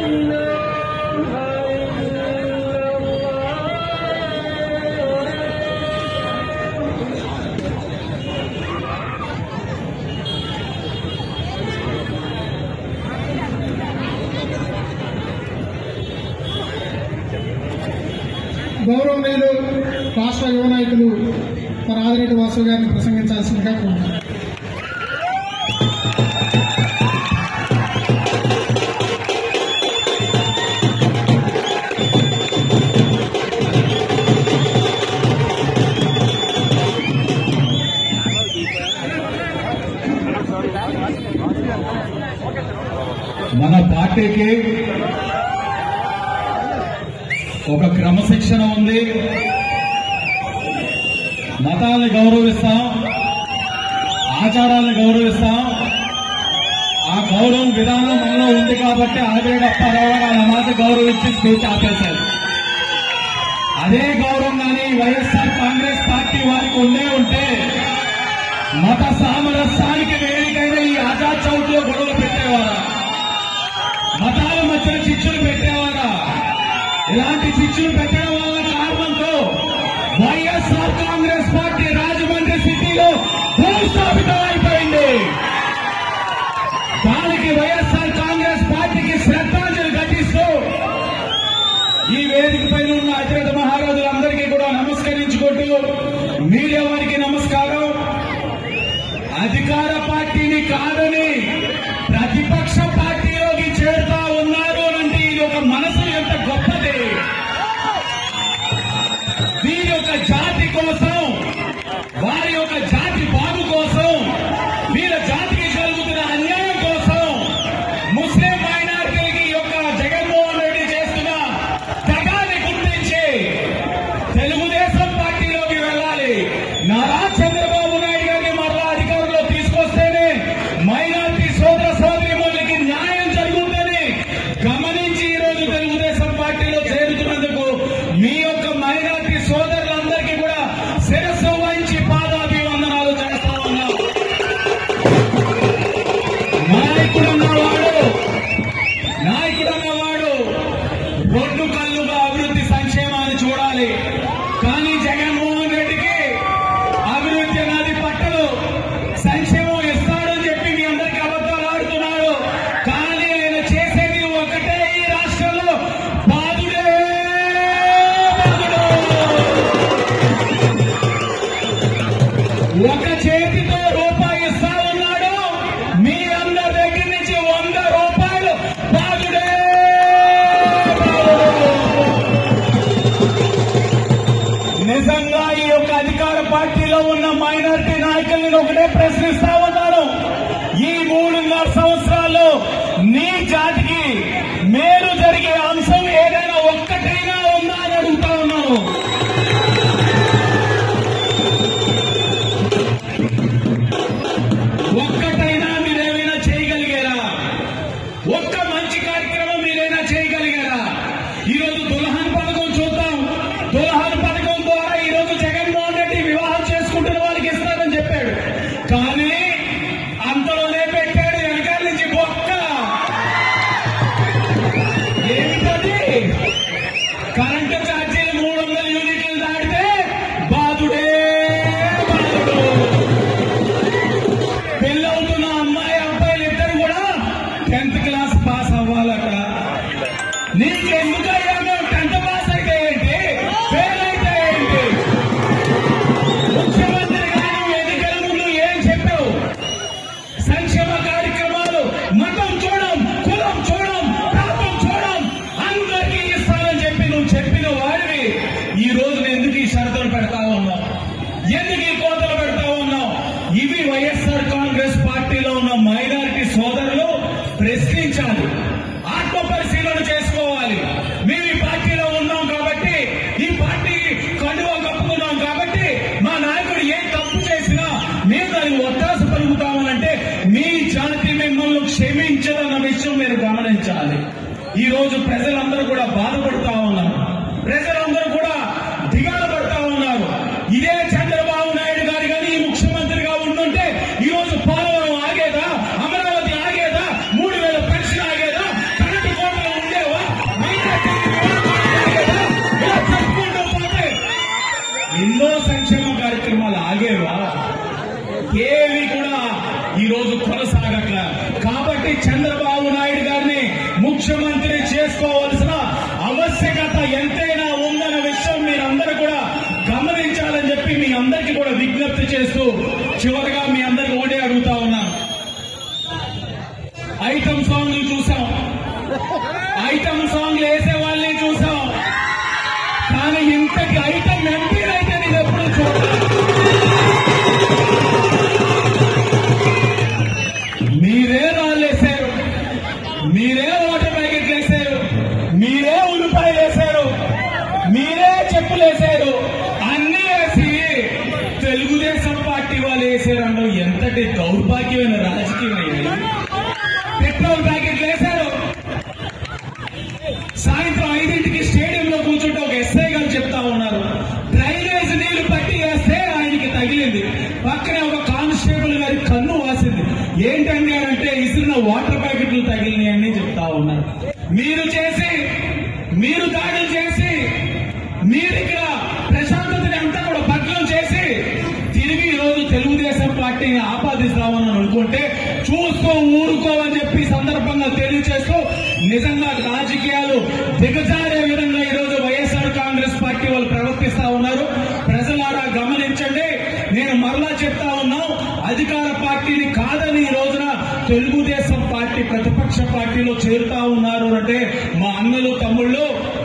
గౌరవనీయులు రాష్ట్ర యువ నాయకులు మన ఆదిరెడ్డి వాసు గారిని ప్రసంగించాల్సిందిగా కోరుతున్నాను మన పార్టీకి ఒక క్రమశిక్షణ ఉంది మతాలను గౌరవిస్తాం ఆచారాలను గౌరవిస్తాం ఆ గౌరవం విధానం మనలో ఉంది కాబట్టి ఆదిరేడు అప్పారావు గారు ఆ మాట గౌరవించి స్పీచ్ ఆపేశారు అదే గౌరవం కానీ వైఎస్ఆర్ కాంగ్రెస్ పార్టీ వారికి ఉండే ఉంటే మత సామరస్యానికి వేదికైన ఈ ఆజాద్ చౌక్ లో గొడవలు పెట్టేవారా మతాల మధ్యన శిక్షలు పెట్టేవారా ఇలాంటి శిక్షలు పెట్టడం వల్ల కారణంతో వైఎస్ఆర్ కాంగ్రెస్ పార్టీ రాజమండ్రి సిటీలో భూస్థాపితం అయిపోయింది దానికి వైఎస్ఆర్ కాంగ్రెస్ పార్టీకి శ్రద్ధాంజలి ఘటిస్తూ ఈ వేదిక పైన ఉన్న అతిరథ మహారాజులందరికీ కూడా నమస్కరించుకుంటూ మీడియా వారికి నమస్కారం అధికార పార్టీని కాదని ప్రతిపక్ష పార్టీలోకి చేరుతా ఉన్నారు అంటే ఇది ఒక మనసు ఎంత గొప్పది వీరి యొక్క జాతి కోసం వారి యొక్క జాతి బాగు కోసం వీళ్ళ జాతికి జరుగుతున్న అన్యాయం కోసం ముస్లిం మైనారిటీలకి ఈ యొక్క జగన్మోహన్ రెడ్డి చేస్తున్న తగాన్ని గుర్తించి తెలుగుదేశం పార్టీలోకి వెళ్ళాలి నారా చంద్రబాబు నాయుడు గారిని మరలా అధికారంలో తీసుకొస్తేనే మైనార్టీ సోదర సోదరిమణులకి న్యాయం జరుగుతుందని గమనించి ఈ రోజు తెలుగుదేశం పార్టీలో చేరుతున్నందుకు మీ యొక్క మైనార్టీ సోదరులందరికీ కూడా శిరస్సు వహించి పాదాభివందనాలు చేస్తా ఉన్నాం నాయకుడు అన్నవాడు నాయకుడు అన్నవాడు రెండు కళ్ళుగా అభివృద్ధి సంక్షేమాన్ని చూడాలి కానీ జగన్మోహన్ రెడ్డికి అభివృద్ధి అన్నది పట్టదు సంక్షేమం ఇస్తాడని చెప్పి మీ అందరికీ అబద్ధాలు ఆడుతున్నాడు కానీ ఆయన చేసేది ఒకటే ఈ రాష్ట్రంలో బాధుడే బాధుడు ఒక చేతితో రూపాయి ఇస్తా ఉన్నాడు మీ అందరి దగ్గర నుంచి వంద రూపాయలు బాధుడే బాధుడు. నిజంగా ఈ యొక్క అధికార పార్టీలో ఉన్న మైనారిటీ నాయకులను ఒకటే ప్రశ్నిస్తా ఉన్నాను ఈ మూడున్నర సంవత్సరాల్లో నీ జాతికి మేలు జరిగే అంశం ఏదైనా ఒక్కటైనా ఉందా అని అడుగుతా ఉన్నాను ఒక్కటైనా మీరేమైనా చేయగలిగారా ఒక్క మంచి కార్యక్రమం మీరైనా చేయగలిగారా ఈ రోజు దుల్హన్ పథకం చూద్దాం దుల్హన్ పథకం ద్వారా ఈ రోజు జగన్మోహన్ రెడ్డి వివాహం చేసుకుంటున్న వాళ్ళకి ఇస్తారని చెప్పాడు కానీ అంతలోనే పెట్టాడు వెనకాల నుంచి బొక్క ఏమిటది కరెంటు ఛార్జీలు మూడు వందల యూనిట్లు దాటితే బాధుడే బాధుడు పెళ్ళవుతున్న అమ్మాయి అబ్బాయిలు ఇద్దరు కూడా టెన్త్ క్లాస్ పాస్ అవ్వాలట నీకెందుకయ్యా మేము టెన్త్ పాస్ అయితే ఏంటి ఫెయిల్ అయితే ఏంటి ముఖ్యమంత్రి గారు ఎన్నికల ముందు ఏం చెప్పావు సంక్షేమ కార్యక్రమాలు మతం చూడం కులం చూడం ప్రాంతం చూడం అందరికీ ఇస్తానని చెప్పి నువ్వు చెప్పిన వాడివి ఈ రోజున ఎందుకు ఈ షరతులు పెడతా ఉన్నావు ఎందుకు ఈ కోతలు పెడతా ఉన్నావు ఇవి వైఎస్ఆర్ కాంగ్రెస్ పార్టీలో ఉన్న మైనారిటీ సోదరులు ప్రశ్నించాలి ఆత్మ పరిశీలన చేసుకోవాలి మేము ఈ పార్టీలో ఉన్నాం కాబట్టి ఈ పార్టీ కండువా కప్పుకున్నాం కాబట్టి మా నాయకుడు ఏ తప్పు చేసినా మేము దానికి ఒత్తాస పలుకుతామనంటే మీ జాతి మిమ్మల్ని క్షమించదన్న విషయం మీరు గమనించాలి ఈ రోజు ప్రజలందరూ కూడా బాధపడుతా ఉన్నారు ప్రజలందరూ కూడా దిగాలు పడతా ఉన్నారు ఇదే చంద్రబాబు నాయుడు గారు కానీ ఈ ముఖ్యమంత్రిగా ఉండుంటే ఈ రోజు పోలవరం ఆగేదా అమరావతి ఆగేదా మూడు వేల పెన్షన్ ఆగేదా కరెంటు కోతలు ఉండే ఈ రోజు కొనసాగట్ల కాబట్టి చంద్రబాబు నాయుడు గారిని ముఖ్యమంత్రి చేసుకోవాల్సిన ఆవశ్యకత ఎంతైనా ఉందన్న విషయం మీరందరూ కూడా గమనించాలని చెప్పి మీ అందరికీ కూడా విజ్ఞప్తి చేస్తూ చివరిగా మీ అందరికి ఒకటే అడుగుతా ఉన్నాను ఐటమ్ సాంగ్ చూసాం ఐటమ్ సాంగ్ వేసే వాళ్ళని చూసాం కానీ ఇంతటి ఐటమ్ ఎంపీలైతే నేను ఎప్పుడు చూడలేదు మీరే రాళ్ళు వేశారు మీరే వాటర్ ప్యాకెట్లు వేశారు మీరే ఉల్లిపాయలు వేశారు మీరే చెప్పులు వేశారు అన్ని వేసి తెలుగుదేశం పార్టీ వాళ్ళు వేసారు అన్న ఎంతటి దౌర్భాగ్యమైన రాజకీయం అయ్యింది పెట్రోల్ ప్యాకెట్లు వేశారు సాయంత్రం ఐదింటికి స్టేడియంలో కూర్చుంటే ఒక ఎస్ఐ గారు చెప్తా ఉన్నారు డ్రైనేజ్ నీళ్లు పట్టి వేస్తే ఆయనకి తగిలింది పక్కనే ఒక కానిస్టేబుల్ గారి కన్ను వాసింది ఏంటండి అని అంటే ఇసిన వాటర్ ప్యాకెట్లు తగిలినాయి అని చెప్తా ఉన్నారు మీరు చేసి మీరు దాడులు చేసి మీరు ఇక్కడ ప్రశాంతతని అంతా కూడా భగ్నం చేసి తిరిగి ఈ రోజు తెలుగుదేశం పార్టీని ఆపాదిస్తామని అనుకుంటే చూస్తూ ఊరుకోవని చెప్పి ఈ సందర్భంగా తెలియజేస్తూ నిజంగా రాజకీయాలు దిగజారే విధంగా ఈ రోజు వైఎస్ఆర్ కాంగ్రెస్ పార్టీ వాళ్ళు ప్రవర్తిస్తా ఉన్నారు ప్రజలారా గమనించండి నేను మరలా చెప్తా ఉన్నాం అధికార పార్టీని కాదని ఈ రోజున తెలుగుదేశం పార్టీ ప్రతిపక్ష పార్టీలో చేరుతా ఉన్నారు అంటే మా అన్నలు తమ్ముళ్ళు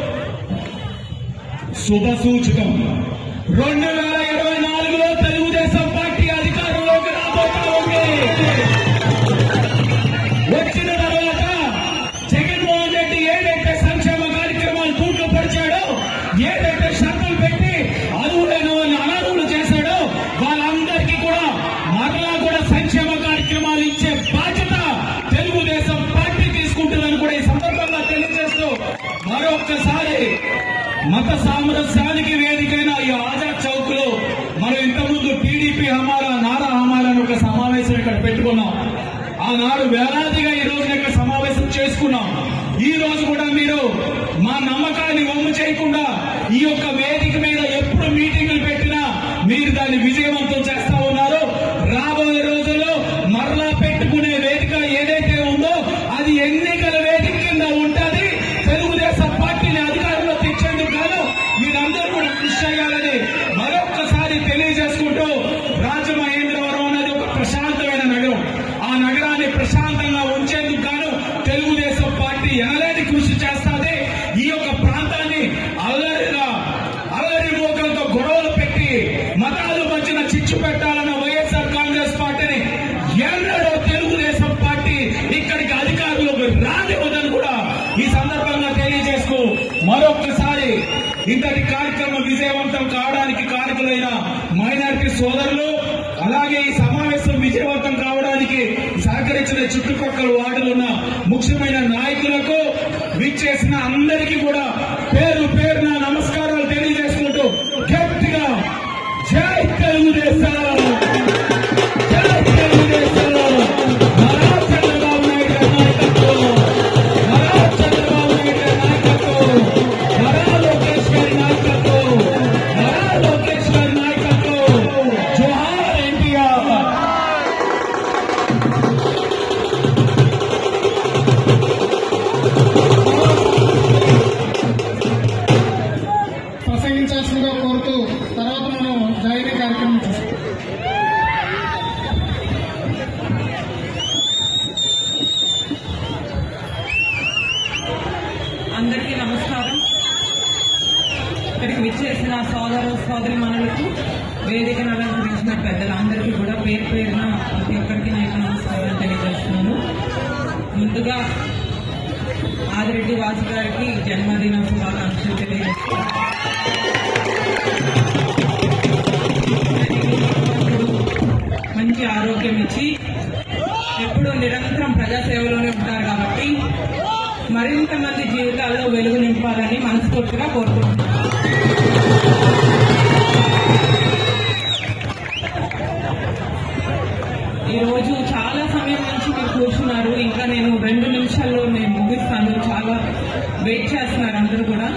శుభ సూచకం రెండు వేల ఇరవై నాలుగులో తెలుగుదేశం పార్టీ అధికారంలోకి రాబోతా ఉంది వచ్చిన తర్వాత జగన్మోహన్ రెడ్డి ఏదైతే సంక్షేమ కార్యక్రమాలు తూట్లు పరిచాడో ఏదైతే షరతులు పెట్టి అర్హులైన వాళ్ళని అనర్హులు చేశాడో వాళ్ళందరికీ కూడా మరలా కూడా సంక్షేమ కార్యక్రమాలు ఇచ్చే బాధ్యత తెలుగుదేశం పార్టీ తీసుకుంటుందని కూడా ఈ సందర్భంగా తెలియజేస్తూ మరొక్కసారి మత సామరస్యానికి వేదికైన ఈ ఆజాద్ చౌక్ లో మనం ఇంతకుముందు టీడీపీ హమారా నారా హమారా అని ఒక సమావేశం ఇక్కడ పెట్టుకున్నాం ఆనాడు వేలాదిగా ఈ రోజున ఇక్కడ సమావేశం చేసుకున్నాం ఈ రోజు కూడా మీరు మా నమ్మకాన్ని వమ్ము చేయకుండా ఈ యొక్క వేదిక మీద ఎప్పుడు మీటింగులు పెట్టినా మీరు దాన్ని విజయవంతం చేస్తా ఉన్నారు రాబోయే రోజుల్లో మరలా పెట్టుకునే వేదిక ఏదైతే ఉందో అది ఎన్నికల వేదిక కింద ఉంటుంది తెలుగుదేశం పార్టీని అధికారంలో తెచ్చేందుకు గాను మీరందరూ కూడా కృషి చేయాలని మరొక్కసారి తెలియజేసుకుంటూ రాజమహేంద్రవరం అనేది ఒక ప్రశాంతమైన నగరం ఆ నగరాన్ని ప్రశాంతంగా ఉంచేందుకు గాను తెలుగుదేశం పార్టీ ఎనలేని కృషి చేస్తాది ఈ యొక్క ప్రాంతాన్ని అల్లరిగా అల్లరి మోకలతో గొడవలు పెట్టి మతాలు మధ్యన చిచ్చు పెట్టాలన్న వైఎస్ఆర్ కాంగ్రెస్ పార్టీని ఎన్నడూ తెలుగుదేశం పార్టీ ఇక్కడికి అధికారులకు రానివ్వదని కూడా ఈ సందర్భంగా తెలియజేస్తూ మరొక్కసారి ఇంతటి కార్యక్రమం విజయవంతం కావడానికి కారకులైన మైనారిటీ సోదరులు అలాగే ఈ సమావేశం విజయవంతం కావడానికి సహకరించిన చుట్టుపక్కల వార్డులు ఉన్న ముఖ్యమైన నాయకులకు విచ్చేసిన అందరికీ కూడా పేరు పేరున నమస్కారాలు తెలియజేసుకుంటూ గట్టిగా జై తెలుగుదేశం జై తెలుగుదేశం నారా చంద్రబాబు నాయుడు గారి నాయకత్వం నారా చంద్రబాబు నాయుడు గారి నాయకత్వం నారా లోకేష్ గారి నాయకత్వం నారా లోకేష్ గారి నాయకత్వం జోహార్ ఎన్టీఆర్ ప్రసంగించాల్సిందిగా కోరుతూ తర్వాత మనం జాయినీ కార్యక్రమం చూస్తాం అందరికీ నమస్కారం ఇక్కడికి విచ్చేసిన సోదరు సోదరి మనులకు వేదికను అలంకరించిన పెద్దలందరికీ కూడా పేరు పేరున ప్రతి ఒక్కరికి నా యొక్క నమస్కారం తెలియజేస్తున్నాను ముందుగా ఆదిరెడ్డి వాసు గారికి జన్మదిన శుభాకాంక్షలు తెలియజేస్తున్నాను మంచి ఆరోగ్యం ఇచ్చి ఎప్పుడూ నిరంతరం ప్రజాసేవలోనే ఉంటారు కాబట్టి మరింత మంది జీవితాల్లో వెలుగు నింపాలని మనస్ఫూర్తిగా కోరుకుంటున్నాను ఈ రోజు చాలా సమయం నుంచి మీరు కూర్చున్నారు ఇంకా నేను రెండు నిమిషాల్లో నేను ముగిస్తాను చాలా వెయిట్ చేస్తున్నారు అందరూ కూడా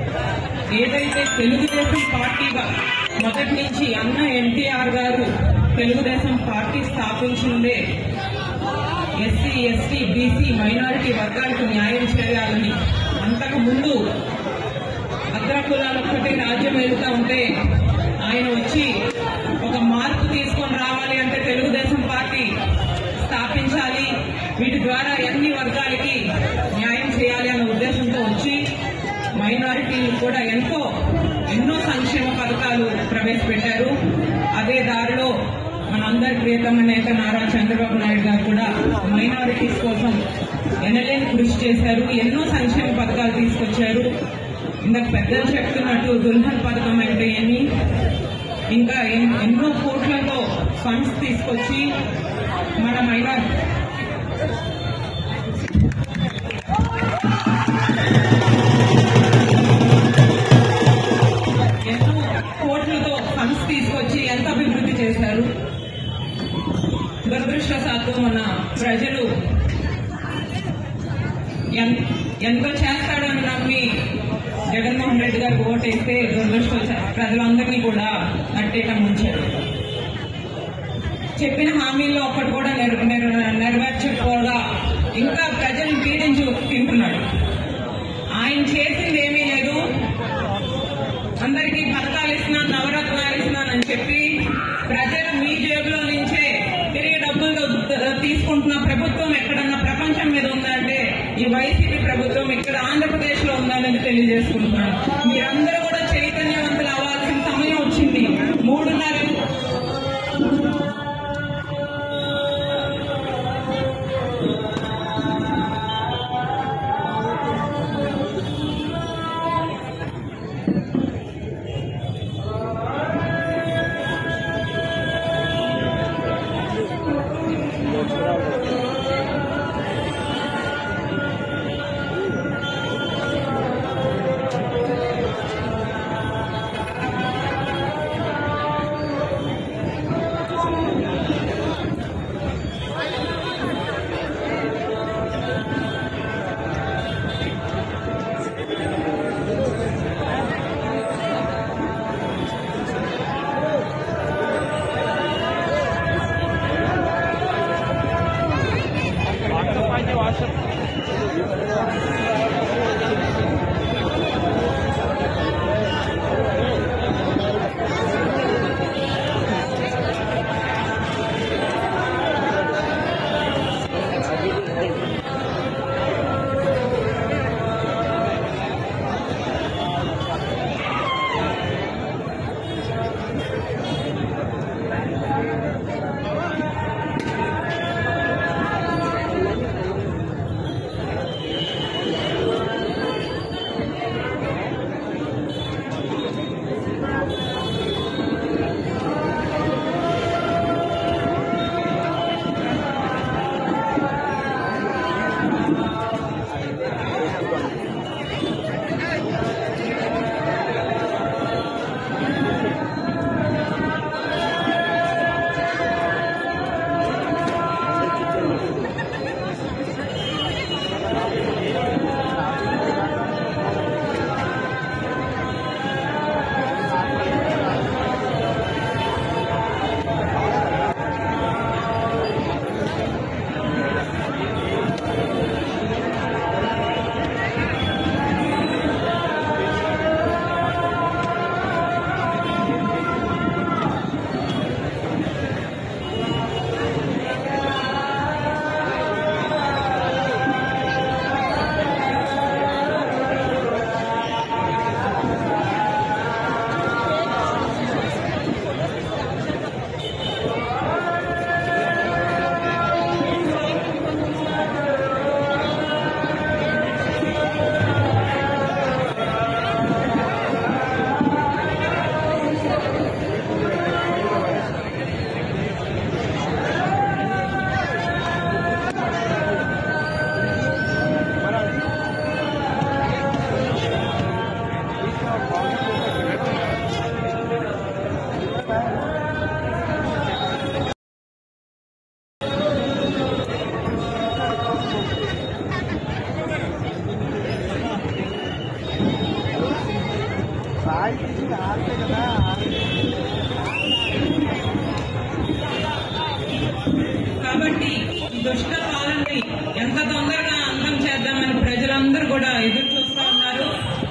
ఏదైతే తెలుగుదేశం పార్టీగా మొదటి నుంచి అన్న ఎన్టీఆర్ గారు తెలుగుదేశం పార్టీ స్థాపించిందే ఎస్సీ ఎస్టీ బీసీ మైనారిటీ వర్గాలకు న్యాయం చేయాలని అంతకు ముందు అగ్రకులాలు ఒక్కటే రాజ్యం వెళ్తా ఉంటే ఆయన వచ్చి ఒక మార్పు తీసుకొని రావాలి అంటే తెలుగుదేశం పార్టీ స్థాపించాలి వీటి ద్వారా అన్ని వర్గాలకి న్యాయం చేయాలి అన్న ఉద్దేశంతో వచ్చి మైనారిటీలు కూడా ఎంతో ఎన్నో సంక్షేమ పథకాలు ప్రవేశపెట్టారు అదే దారిలో మనందరి ప్రియతమ నేత నారా చంద్రబాబు నాయుడు గారు కూడా మైనారిటీస్ కోసం ఎనలేని కృషి చేశారు ఎన్నో సంక్షేమ పథకాలు తీసుకొచ్చారు ఇందాక పెద్దలు చెప్తున్నట్టు దుల్హన్ పథకం అంటే ఏమి ఇంకా ఎన్- ఎన్నో కోట్లతో ఫండ్స్ తీసుకొచ్చి మన మైనార్ ఎన్నో కోట్లతో ఫండ్స్ తీసుకొచ్చి ఎంత అభివృద్ధి చేశారు దురదృష్టవశాత్తు మన ప్రజలు ఎన్- ఎంతో చేస్తాడని నమ్మి జగన్మోహన్ రెడ్డి గారికి ఓటేస్తే దురదృష్ట ప్రజలందరినీ కూడా అట్టేట ముంచారు చెప్పిన హామీల్లో ఒక్కటి కూడా నెర- నెర- నెరవేర్చకపోగా ఇంకా ప్రజల్ని పీడించు తింటున్నాడు ఆయన చేసింది ఏమీ లేదు అందరికీ పథకాలు ఇస్తున్నాను నవరత్నాలు ఇస్తున్నానని చెప్పి ప్రజలు మీ జేబులో నుంచే తిరిగి డబ్బులు ద- తీసుకుంటున్న ప్రభుత్వం ఎక్కడన్నా ప్రపంచం మీద ఉందంటే ఈ వైసీపీ ప్రభుత్వం ఇక్కడ ఆంధ్రప్రదేశ్ లో ఉందని తెలియజేసుకుంటున్నాను మీరందరూ కూడా చైతన్యవంతులు అవ్వాల్సిన సమయం వచ్చింది మూడున్నర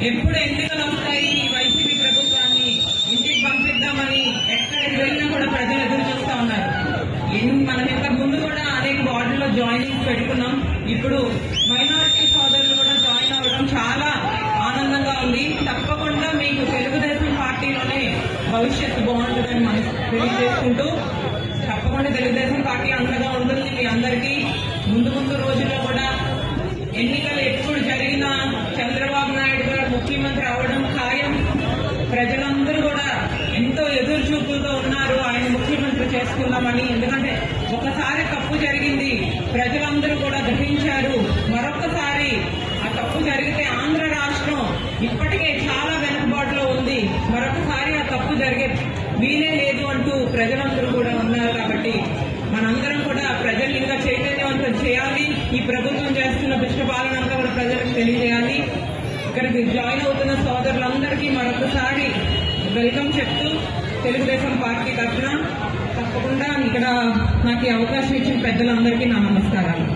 ఎప్పుడు ఎన్నికలు వస్తాయి ఈ వైసీపీ ప్రభుత్వాన్ని ఇంటికి పంపిద్దామని ఎక్కడికి వెళ్ళినా కూడా ప్రజలు ఎదురు చూస్తా ఉన్నారు ఎన్- మనం ఇంతకు ముందు కూడా అనేక వార్డుల్లో జాయినింగ్ పెట్టుకున్నాం ఇప్పుడు మైనారిటీ సోదరులు కూడా జాయిన్ అవ్వడం చాలా ఆనందంగా ఉంది తప్పకుండా మీకు తెలుగుదేశం పార్టీలోనే భవిష్యత్తు బాగుంటుందని మనం తెలియజేసుకుంటూ తప్పకుండా తెలుగుదేశం పార్టీ అండగా ఉంటుంది మీ అందరికీ ముందు ముందు రోజుల్లో కూడా ఎన్నికలు ఎప్పుడు జరిగినా చంద్రబాబు నాయుడు గారు ముఖ్యమంత్రి అవడం ఖాయం ప్రజలందరూ కూడా ఎంతో ఎదురు చూపులతో ఉన్నారు ఆయన ముఖ్యమంత్రి చేసుకుందామని ఎందుకంటే ఒకసారి తప్పు జరిగింది ప్రజలందరూ కూడా గ్రహించారు మరొకసారి ఆ తప్పు జరిగితే ఆంధ్ర రాష్ట్రం ఇప్పటికే చాలా వెనుకబాటులో ఉంది మరొకసారి ఆ తప్పు జరిగే వీలే లేదు అంటూ ప్రజలందరూ కూడా ఉన్నారు కాబట్టి మనందరం కూడా ప్రజలు ఇంకా చైతన్యవంతం చేయాలి ఈ ప్రభుత్వం చేస్తున్న దుష్ట పాలన అంతా కూడా ప్రజలకు తెలియజేయాలి ఇక్కడికి జాయిన్ అవుతున్న సోదరులందరికీ మరొకసారి వెల్కమ్ చెప్తూ తెలుగుదేశం పార్టీ తరఫున తప్పకుండా ఇక్కడ నాకు ఈ అవకాశం ఇచ్చిన పెద్దలందరికీ నా నమస్కారాలు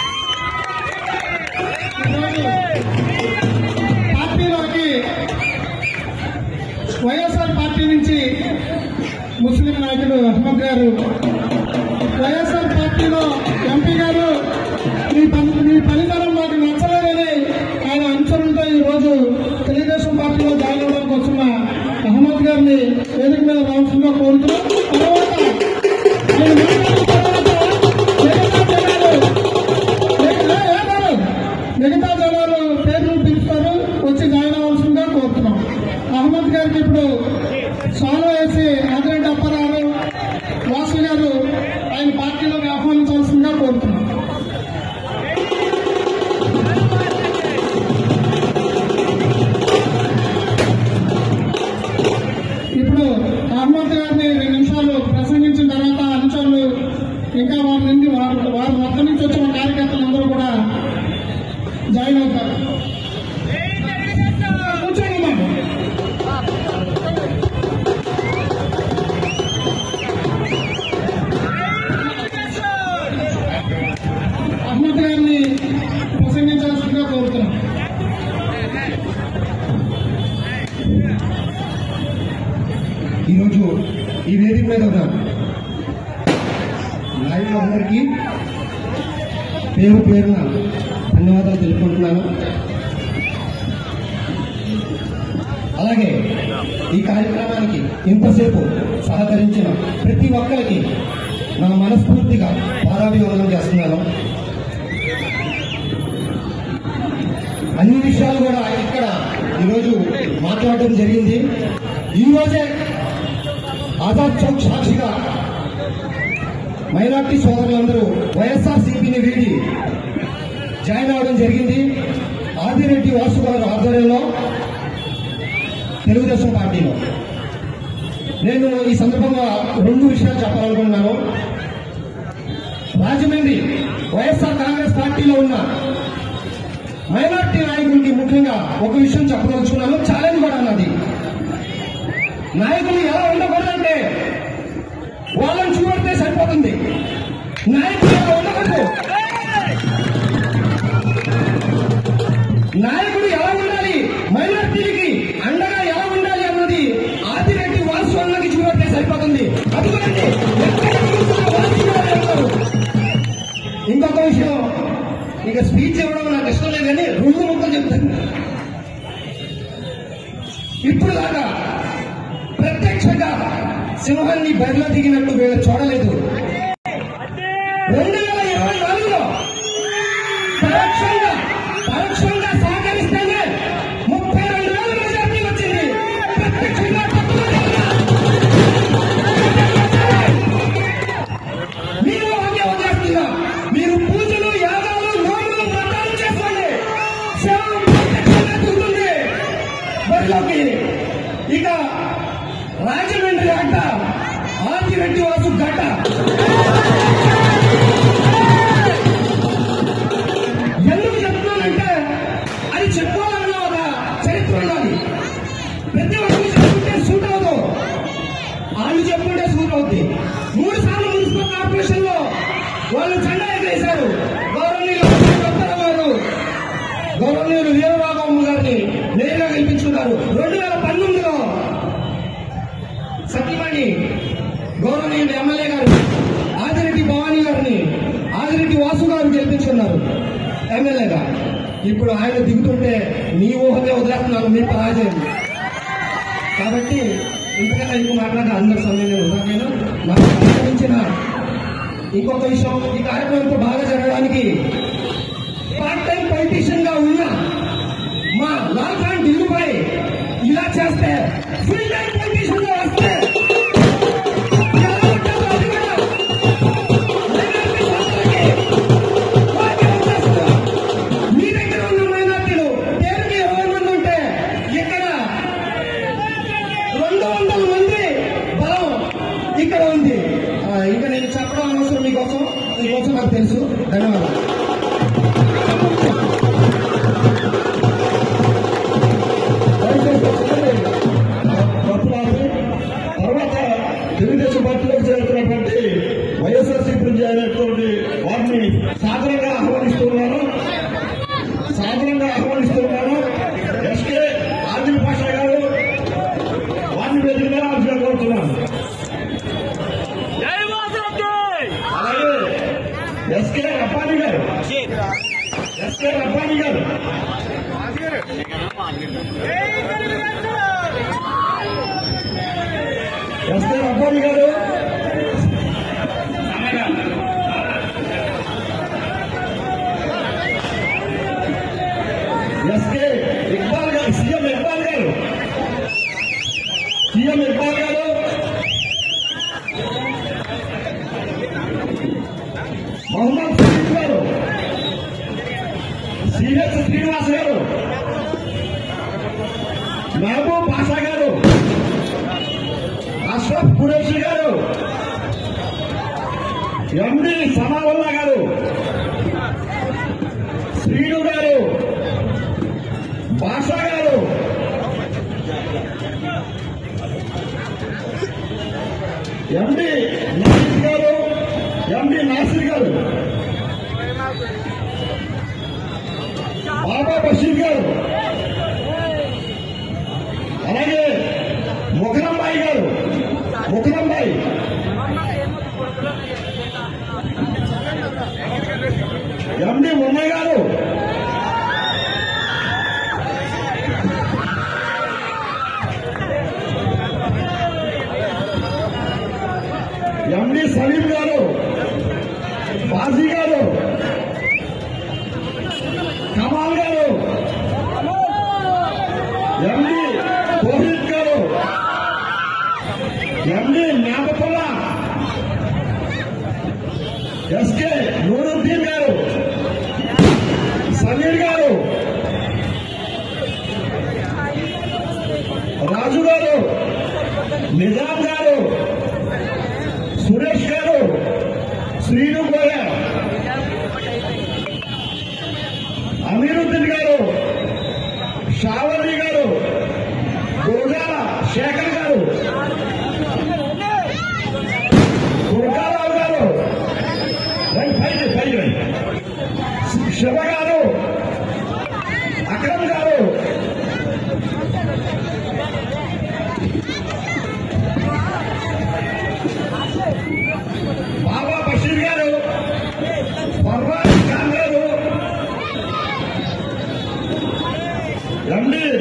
ఈరోజు పార్టీలోకి వైఎస్ఆర్ పార్టీ నుంచి ముస్లిం నాయకుడు అహ్మద్ గారు వైఎస్ఆర్ పార్టీలో ఎంపీ గారు మీ పని మీ పనితనం మాకు నచ్చలేదని ఆయన అనుసరణతో ఈ రోజు తెలుగుదేశం పార్టీలో జాయిన్ అవ్వడానికి వచ్చిన అహ్మద్ గారిని వేదిక మీద రావాల్సిందిగా కోరుతూ తర్వాత ఆయన మాట్లాడిన తర్వాత మిగతా జనాలు మిగతా జనాలు పేర్లు పిలుస్తారు వచ్చి జాయిన్ అవ్వాల్సిందిగా కోరుతున్నాం అహ్మద్ గారికి ఇప్పుడు సాల్వ్ వేసి ఆదిరెడ్డి అప్పారావు వాసు గారు ఆయన పార్టీలోకి ఆహ్వానించాల్సిందిగా కోరుతున్నాం ఇప్పుడు అహ్మద్ గారిని రెండు నిమిషాలు ప్రసంగించిన తర్వాత అనుచరులు ఇంకా వారి నుండి వారు వారి వద్ద నుంచి వచ్చిన కార్యకర్తలందరూ కూడా జాయిన్ అవుతారు కూర్చోండి అమ్మా. అహ్మద్ గారిని ప్రసంగించాల్సిందిగా కోరుతున్నాం ఈరోజు ఈ వేదిక మీద ఉన్న నాయకులందరికీ పేరు పేరున ధన్యవాదాలు తెలుపుకుంటున్నాను అలాగే ఈ కార్యక్రమానికి ఇంతసేపు సహకరించిన ప్రతి ఒక్కరికి నా మనస్ఫూర్తిగా పారాభివందనం చేస్తున్నాను అన్ని విషయాలు కూడా ఇక్కడ ఈరోజు మాట్లాడడం జరిగింది ఈ రోజే ఆజాద్ చౌక్ సాక్షిగా మైనార్టీ సోదరులందరూ వైఎస్ఆర్ సిపిని వీడి జాయిన్ అవడం జరిగింది ఆదిరెడ్డి వాసు గారు ఆధ్వర్యంలో తెలుగుదేశం పార్టీలో నేను ఈ సందర్భంగా రెండు విషయాలు చెప్పాలనుకుంటున్నాను రాజమండ్రి వైఎస్ఆర్ కాంగ్రెస్ పార్టీలో ఉన్న మైనార్టీ నాయకులకి ముఖ్యంగా ఒక విషయం చెప్పదలుచుకున్నాను ఛాలెంజ్ కూడా అన్నది నాయకులు ఎలా ఉండకూడదంటే వాళ్ళని చూపెడితే సరిపోతుంది నాయకులు ఎలా ఉండకూడదు నాయకుడు ఎలా ఉండాలి మైనార్టీలకి అండగా ఎలా ఉండాలి అన్నది ఆదిరెడ్డి వాసు అన్నకి చూపెడితే సరిపోతుంది అందుకని ఎక్కడ చూసినా వాసు గారే ఉన్నారు. ఇంకొక విషయం ఇక స్పీచ్ ఇవ్వడం నాకు ఇష్టం లేదు కానీ రెండు ముక్కలు చెప్తాను ఇప్పుడు దాకా ప్రత్యక్షంగా సింహాన్ని బరిలో దిగినట్టు వీళ్ళు చూడలేదు రెండు వేల ఇరవై నాలుగులో పరోక్షంగా పరోక్షంగా సహకరిస్తేనే ముప్పై రెండు వేల మెజార్టీ వచ్చింది ప్రత్యక్షంగా తక్కువ మీరు ఆజ్ఞ వదిలేస్తున్నా మీరు పూజలు యాగాలు నోములు వ్రతాలు చేసుకోండి శవం ప్రత్యక్షంగా దిగుతుంది బరిలోకి ఇక రాజమండ్రి అడ్డ ఆదిరెడ్డి వాసు గడ్డ ఎందుకు చెప్తున్నానంటే అది చెప్పుకోవాలన్నా ఒక చరిత్ర ఉండాలి ప్రతి ఒక్కరు చెప్పుకుంటే సూట్ అవ్వదు వాళ్ళు చెప్పుకుంటే సూట్ అవుద్ది మూడు సార్లు మున్సిపల్ కార్పొరేషన్ లో వాళ్ళు జెండా ఎగరేశారు గౌరవనీయులు కొత్తరావు గారు గౌరవనీయులు వీరరాఘవమ్మ గారిని నేరుగా గెలిపి ఇప్పుడు ఆయన దిగుతుంటే నీ ఊహనే వదిలేస్తున్నాను మీ పరాజయం కాబట్టి ఇంతకన్నా ఎక్కువ మాట్లాడే అందరి సమయం నేను వదలలేను నాకు సంబంధించిన ఇంకొక విషయం ఈ కార్యక్రమంతో బాగా జరగడానికి పార్ట్ టైం పొలిటీషియన్ గా ఉన్న మా లాల్ ఖాన్ ఢిల్లీపై ఇలా చేస్తే ఫుల్ టైం పొలిటీషియన్ గా వస్తే ఎలా ఉంటుందో అది కూడా మైనారిటీ సోదరులకి వాక్యం వచ్చేస్తుంది. మీ దగ్గర ఉన్న మైనార్టీలు పేరుకి ఇరవై మంది ఉంటే ఇక్కడ రెండు వందల మంది బలం ఇక్కడ ఉంది ఆ, ఇంకా నేను చెప్పడం అవసరం మీకోసం మీకోసం నాకు తెలుసు ధన్యవాదాలు తప్పులాపి తర్వాత తెలుగుదేశం పార్టీలోకి చేరుతున్నటువంటి వైఎస్ఆర్సీపీ అయినటువంటి వారిని సాధారణంగా ఆహ్వానిస్తున్నాను సాధారణంగా ఆహ్వానిస్తున్నాను ఎస్కే ఆదిల్ పాషా గారు వారిని వేదికగా అర్జున కోరుతున్నాను అలాగే ఎస్కే రబ్బాని గారు ఎస్కే రబ్బాని గారు ఎస్కే రబ్బాని గారు ఎస్కే ఇక్బాల్ గారు సీఎం ఇక్బాల్ గారు సీఎం ఇక్బాల్ గారు మొహమ్మద్ సలీం గారు సిహెచ్ శ్రీనివాస్ గారు మహబూబ్ పాషా గారు అష్రఫ్ ఖురేషి గారు ఎండి సమావుల్లా గారు శ్రీను గారు భాషా గారు ఎండి నాసిర్ గారు ఎండి నాసిర్ గారు బాబా బషీర్ గారు అలాగే ముఖరంబాయి గారు ముఖరంబాయి ఎండి మున్నయ్య గారు ఎండి సలీం గారు బాజీ గారు కమాల్ గారు ఎండి రోహిత్ గారు ఎండి నాగపల్ల ఎస్కే నూరుద్దీన్ గారు సమీర్ గారు రాజు గారు నిజాం గారు సురేష్ గారు శ్రీను గోయ అమీరుద్దీన్ గారు షావలి గారు గురజాల శేఖర్ గారు దుర్గారావు గారు రండి పైకి పైకి రండి శివ గారు అక్రమ్ గారు బాబా బషీర్ గారు ఫర్వాజ్ ఖాన్ గారు ఎండి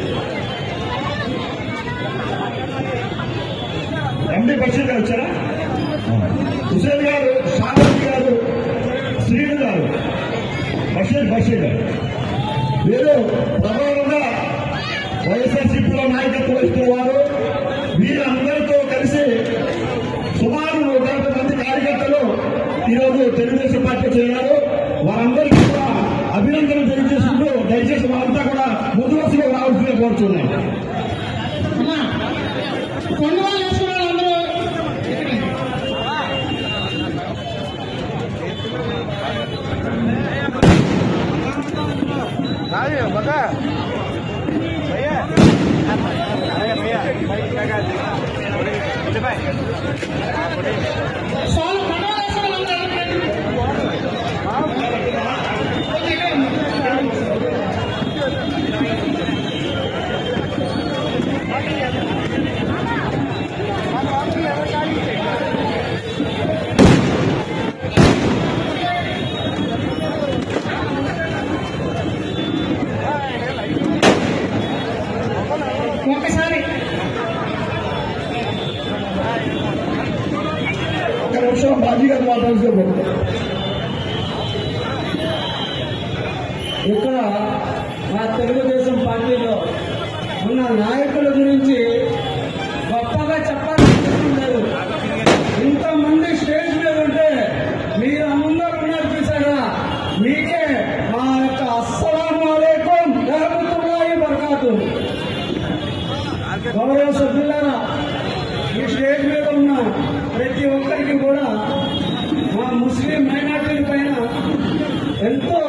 ఎండి బషీర్ గారు వచ్చారా హుసేన్ గారు షాబాజ్ గారు శ్రీను గారు బషీర్ బషీర్ గారు వీరు ప్రధానంగా వైఎస్ఆర్సీపీలో నాయకత్వం వహిస్తున్న వారు వీరందరితో కలిసి సుమారు నూట యాభై మంది కార్యకర్తలు ఈరోజు తెలుగుదేశం పార్టీ చేరారు వారందరికీ కూడా అభినందనలు తెలియజేసుకుంటూ దయచేసి వారంతా కూడా ముందు వరుసలో రావాల్సిందిగా కోరుతున్నాను అమ్మా కొన్ని వాళ్ళు వేసుకున్న వాళ్ళందరూ సాల్ కొన్ని వాళ్ళు వేసుకున్న వాళ్ళందరూ ఇక్కడ మా తెలుగుదేశం పార్టీలో ఉన్న నాయకుల గురించి గొప్పగా చెప్పాల్సిన లేదు ఇంతమంది స్టేజ్ మీద ఉంటే మీరు అందరూ ఉన్నారు చూసారా మీకే మా యొక్క అస్సలం అలైకుం రహమతుల్లాహి బరకాతు గౌరవ సభ్యులారా ఈ స్టేజ్ మీద ఉన్న ప్రతి ఒక్కరికి కూడా మా ముస్లిం మైనార్టీల పైన ఎంతో